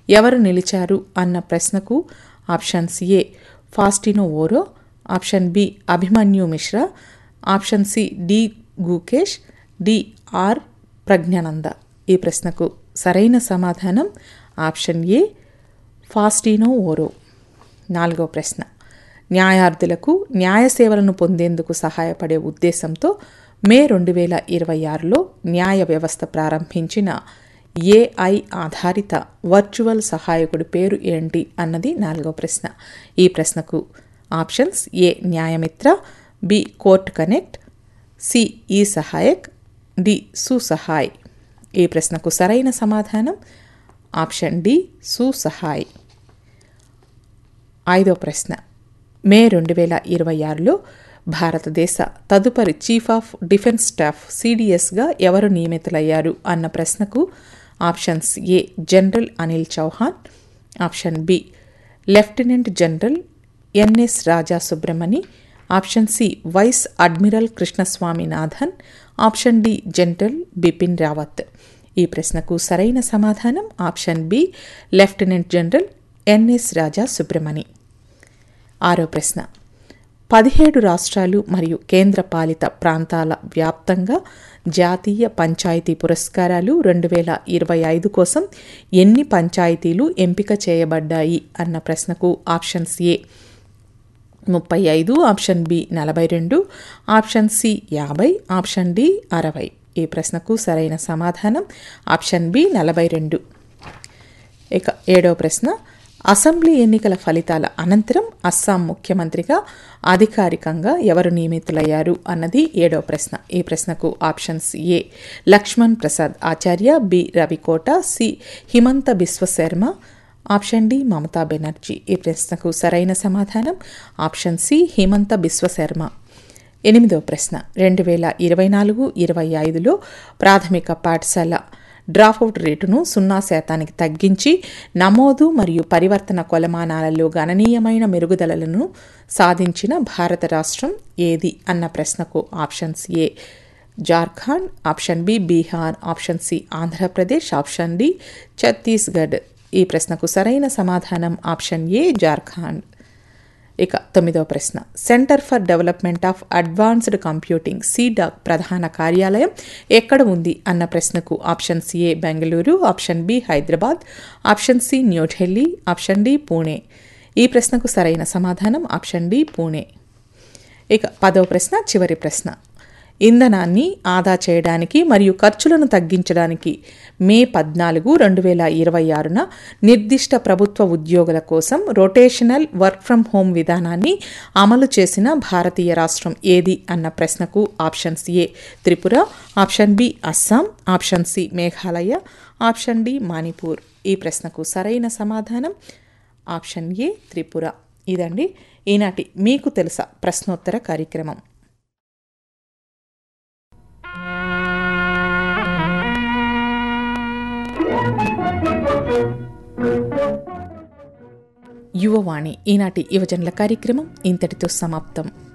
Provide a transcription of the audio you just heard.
ఎవరు నిలిచారు అన్న ప్రశ్నకు options A Faustino Oro option B Abhimanyu Mishra option C D Gukesh D R Praggnanandhaa ఈ ప్రశ్నకు సరైన సమాధానం ఆప్షన్ ఏ ఫాస్టినో ఓరో నాలుగో ప్రశ్న న్యాయార్థులకు న్యాయ సేవలను పొందేందుకు సహాయపడే ఉద్దేశంతో మే రెండు వేల ఇరవై ఆరులో న్యాయ వ్యవస్థ ప్రారంభించిన ఏఐ ఆధారిత వర్చువల్ సహాయకుడి పేరు ఏంటి అన్నది నాలుగో ప్రశ్న ఈ ప్రశ్నకు options A Nyayamitra B court connect C e Sahayak D సుసహాయ్ ఈ ప్రశ్నకు సరైన సమాధానం ఆప్షన్ డి సుసహాయ్ ఐదో ప్రశ్న మే రెండు వేల ఇరవై ఆరులో భారతదేశ తదుపరి చీఫ్ ఆఫ్ డిఫెన్స్ స్టాఫ్ సిడిఎస్గా ఎవరు నియమితులయ్యారు అన్న ప్రశ్నకు options A general Anil Chauhan option B lieutenant general N S Raja Subramani option C vice admiral Krishnaswaminathan option D general Bipin Rawat ఈ ప్రశ్నకు సరైన సమాధానం option B lieutenant general N S Raja Subramani ఆరో ప్రశ్న పదిహేడు రాష్ట్రాలు మరియు కేంద్ర పాలిత ప్రాంతాల వ్యాప్తంగా జాతీయ పంచాయతీ పురస్కారాలు రెండు వేల ఇరవై ఐదు కోసం ఎన్ని పంచాయతీలు ఎంపిక చేయబడ్డాయి అన్న ప్రశ్నకు ఆప్షన్స్ ఏ ముప్పై ఐదు ఆప్షన్ బి నలభై రెండు ఆప్షన్ సి యాభై ఆప్షన్ డి అరవై ఈ ప్రశ్నకు సరైన సమాధానం ఆప్షన్ బి నలభై రెండు ఇక ఏడవ ప్రశ్న అసెంబ్లీ ఎన్నికల ఫలితాల అనంతరం అస్సాం ముఖ్యమంత్రిగా అధికారికంగా ఎవరు నియమితులయ్యారు అన్నది ఏడవ ప్రశ్న ఈ ప్రశ్నకు options A Lakshman Prasad Acharya B Ravikota C Himanta Biswa Sarma option D Mamata Banerjee ఈ ప్రశ్నకు సరైన సమాధానం ఆప్షన్ సి హిమంత బిశ్వశర్మ ఎనిమిదవ ప్రశ్న రెండు వేల ఇరవై నాలుగు ఇరవై ఐదులో ప్రాథమిక పాఠశాల డ్రాఫౌట్ రేటును సున్నా శాతానికి తగ్గించి నమోదు మరియు పరివర్తన కొలమానాలలో గణనీయమైన మెరుగుదలలను సాధించిన భారత రాష్ట్రం ఏది అన్న ప్రశ్నకు options A Jharkhand option B Bihar option C Andhra Pradesh option D Chhattisgarh ఈ ప్రశ్నకు సరైన సమాధానం ఆప్షన్ ఏ జార్ఖండ్ ఇక తొమ్మిదవ ప్రశ్న centre for development of advanced computing CDAC ప్రధాన కార్యాలయం ఎక్కడ ఉంది అన్న ప్రశ్నకు option C A Bengaluru option B Hyderabad option C New Delhi option D Pune ఈ ప్రశ్నకు సరైన సమాధానం ఆప్షన్ డి పూణే ఇక పదవ ప్రశ్న చివరి ప్రశ్న ఇంధనాన్ని ఆదా చేయడానికి మరియు ఖర్చులను తగ్గించడానికి మే పద్నాలుగు రెండు వేల ఇరవై ఆరున నిర్దిష్ట ప్రభుత్వ ఉద్యోగుల కోసం రొటేషనల్ వర్క్ ఫ్రం హోమ్ విధానాన్ని అమలు చేసిన భారతీయ రాష్ట్రం ఏది అన్న ప్రశ్నకు options A Tripura option B Assam option C Meghalaya option D Manipur ఈ ప్రశ్నకు సరైన సమాధానం ఆప్షన్ ఏ త్రిపుర ఇదండి ఈనాటి మీకు తెలుసా ప్రశ్నోత్తర కార్యక్రమం యువవాణి ఈనాటి యువజనుల కార్యక్రమం ఇంతటితో సమాప్తం